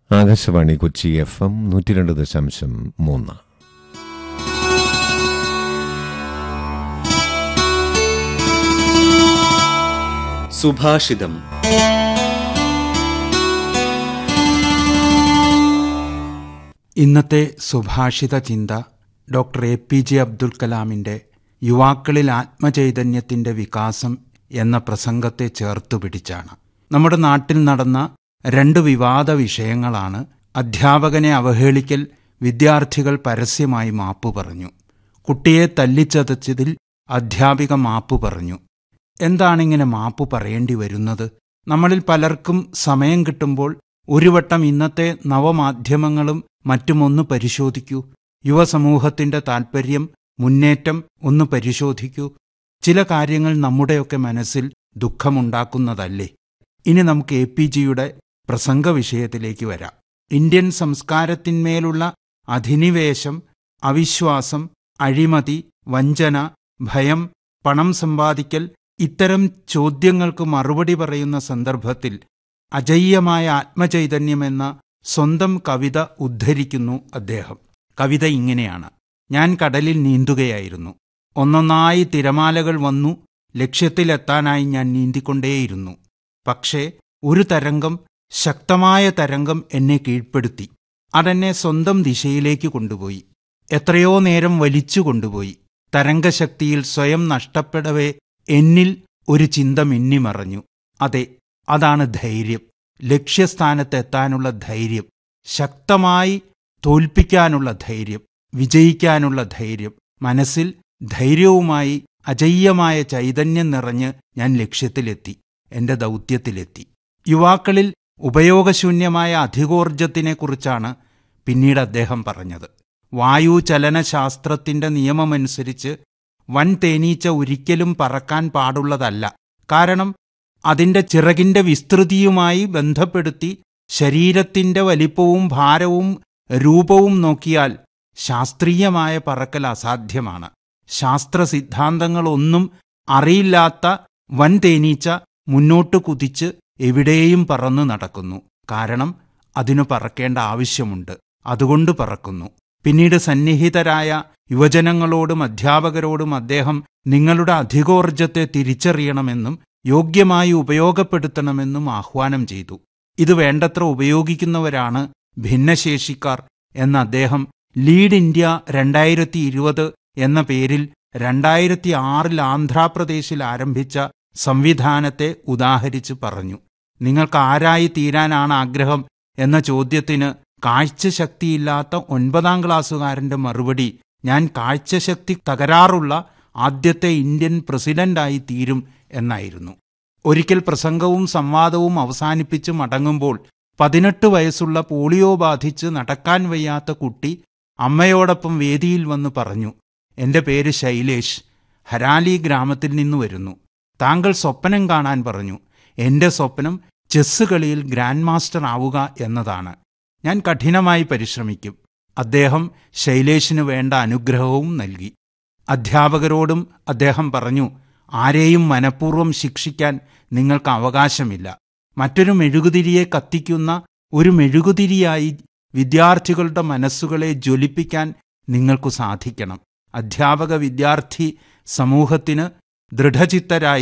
Akashvani Kochi F M നൂറ്റി രണ്ട് ദശാംശം മൂന്ന് സുഭാഷിതം ഇന്നത്തെ സുഭാഷിത ചിന്ത doctor A P J Abdul കലാമിന്റെ യുവാക്കളിൽ ആത്മചൈതന്യത്തിന്റെ വികാസം എന്ന പ്രസംഗത്തെ ചേർത്തു പിടിച്ചാണ് നമ്മുടെ നാട്ടിൽ നടന്ന രണ്ട് വിവാദ വിഷയങ്ങളാണ് അധ്യാപകനെ അവഹേളിക്കൽ വിദ്യാർത്ഥികൾ പരസ്യമായി മാപ്പു പറഞ്ഞു കുട്ടിയെ തല്ലിച്ചതച്ചതിൽ അധ്യാപിക മാപ്പു പറഞ്ഞു എന്താണിങ്ങനെ മാപ്പു പറയേണ്ടി വരുന്നത് നമ്മളിൽ പലർക്കും സമയം കിട്ടുമ്പോൾ ഒരു വട്ടം ഇന്നത്തെ നവമാധ്യമങ്ങളും മറ്റുമൊന്ന് പരിശോധിക്കൂ യുവസമൂഹത്തിന്റെ താൽപ്പര്യം മുന്നേറ്റം ഒന്ന് പരിശോധിക്കൂ ചില കാര്യങ്ങൾ നമ്മുടെയൊക്കെ മനസ്സിൽ ദുഃഖമുണ്ടാക്കുന്നതല്ലേ ഇനി നമുക്ക് എ പി ജിയുടെ പ്രസംഗ വിഷയത്തിലേക്ക് വരാം ഇന്ത്യൻ സംസ്കാരത്തിന്മേലുള്ള അധിനിവേശം അവിശ്വാസം അഴിമതി വഞ്ചന ഭയം പണം സമ്പാദിക്കൽ ഇത്തരം ചോദ്യങ്ങൾക്ക് മറുപടി പറയുന്ന സന്ദർഭത്തിൽ അജയ്യമായ ആത്മചൈതന്യമെന്ന സ്വന്തം കവിത ഉദ്ധരിക്കുന്നു അദ്ദേഹം കവിത ഇങ്ങനെയാണ് ഞാൻ കടലിൽ നീന്തുകയായിരുന്നു ഒന്നൊന്നായി തിരമാലകൾ വന്നു ലക്ഷ്യത്തിലെത്താനായി ഞാൻ നീന്തിക്കൊണ്ടേയിരുന്നു പക്ഷേ ഒരു തരംഗം ശക്തമായ തരംഗം എന്നെ കീഴ്പ്പെടുത്തി അതെന്നെ സ്വന്തം ദിശയിലേക്ക് കൊണ്ടുപോയി എത്രയോ നേരം വലിച്ചു കൊണ്ടുപോയി തരംഗശക്തിയിൽ സ്വയം നഷ്ടപ്പെടവേ എന്നിൽ ഒരു ചിന്ത മിന്നിമറഞ്ഞു അതെ അതാണ് ധൈര്യം ലക്ഷ്യസ്ഥാനത്തെത്താനുള്ള ധൈര്യം ശക്തമായി തോൽപ്പിക്കാനുള്ള ധൈര്യം വിജയിക്കാനുള്ള ധൈര്യം മനസ്സിൽ ധൈര്യവുമായി അജയ്യമായ ചൈതന്യം നിറഞ്ഞ് ഞാൻ ലക്ഷ്യത്തിലെത്തി എന്റെ ദൗത്യത്തിലെത്തി യുവാക്കളിൽ ഉപയോഗശൂന്യമായ അധികോർജത്തിനെക്കുറിച്ചാണ് പിന്നീട് അദ്ദേഹം പറഞ്ഞത് വായു ചലനശാസ്ത്രത്തിന്റെ നിയമമനുസരിച്ച് വൻ തേനീച്ച ഒരിക്കലും പറക്കാൻ പാടുള്ളതല്ല കാരണം അതിന്റെ ചിറകിന്റെ വിസ്തൃതിയുമായി ബന്ധപ്പെടുത്തി ശരീരത്തിന്റെ വലിപ്പവും ഭാരവും രൂപവും നോക്കിയാൽ ശാസ്ത്രീയമായ പറക്കൽ അസാധ്യമാണ് ശാസ്ത്ര സിദ്ധാന്തങ്ങളൊന്നും അറിയില്ലാത്ത വൻ തേനീച്ച മുന്നോട്ട് കുതിച്ച് എവിടെയും പറന്നു നടക്കുന്നു കാരണം അതിനു പറക്കേണ്ട ആവശ്യമുണ്ട് അതുകൊണ്ട് പറക്കുന്നു പിന്നീട് സന്നിഹിതരായ യുവജനങ്ങളോടും അധ്യാപകരോടും അദ്ദേഹം നിങ്ങളുടെ അധികോർജത്തെ തിരിച്ചറിയണമെന്നും യോഗ്യമായി ഉപയോഗപ്പെടുത്തണമെന്നും ആഹ്വാനം ചെയ്തു ഇത് വേണ്ടത്ര ഉപയോഗിക്കുന്നവരാണ് ഭിന്നശേഷിക്കാർ എന്ന അദ്ദേഹം ലീഡ് ഇന്ത്യ രണ്ടായിരത്തി ഇരുപത് എന്ന പേരിൽ രണ്ടായിരത്തി ആറിൽ ആന്ധ്രാപ്രദേശിൽ ആരംഭിച്ച സംവിധാനത്തെ ഉദാഹരിച്ച് പറഞ്ഞു നിങ്ങൾക്ക് ആരായി തീരാനാണ് ആഗ്രഹം എന്ന ചോദ്യത്തിന് കാഴ്ചശക്തിയില്ലാത്ത ഒൻപതാം ക്ലാസ്സുകാരന്റെ മറുപടി ഞാൻ കാഴ്ചശക്തി തകരാറുള്ള ആദ്യത്തെ ഇന്ത്യൻ പ്രസിഡന്റായി തീരും എന്നായിരുന്നു ഒരിക്കൽ പ്രസംഗവും സംവാദവും അവസാനിപ്പിച്ച് മടങ്ങുമ്പോൾ പതിനെട്ട് വയസ്സുള്ള പോളിയോ ബാധിച്ച് നടക്കാൻ വയ്യാത്ത കുട്ടി അമ്മയോടൊപ്പം വേദിയിൽ വന്ന് പറഞ്ഞു എന്റെ പേര് ശൈലേഷ് ഹരാലി ഗ്രാമത്തിൽ നിന്ന് വരുന്നു താങ്കൾ സ്വപ്നം കാണാൻ പറഞ്ഞു എന്റെ സ്വപ്നം ചെസ് കളിയിൽ ഗ്രാൻഡ് മാസ്റ്റർ ആവുക എന്നതാണ് ഞാൻ കഠിനമായി പരിശ്രമിക്കും അദ്ദേഹം ശൈലേഷിന് വേണ്ട അനുഗ്രഹവും നൽകി അധ്യാപകരോടും അദ്ദേഹം പറഞ്ഞു ആരെയും മനഃപൂർവ്വം ശിക്ഷിക്കാൻ നിങ്ങൾക്ക് അവകാശമില്ല മറ്റൊരു മെഴുകുതിരിയെ കത്തിക്കുന്ന ഒരു മെഴുകുതിരിയായി വിദ്യാർത്ഥികളുടെ മനസ്സുകളെ ജ്വലിപ്പിക്കാൻ നിങ്ങൾക്കു സാധിക്കണം അധ്യാപക വിദ്യാർത്ഥി സമൂഹത്തിന് ദൃഢചിത്തരായി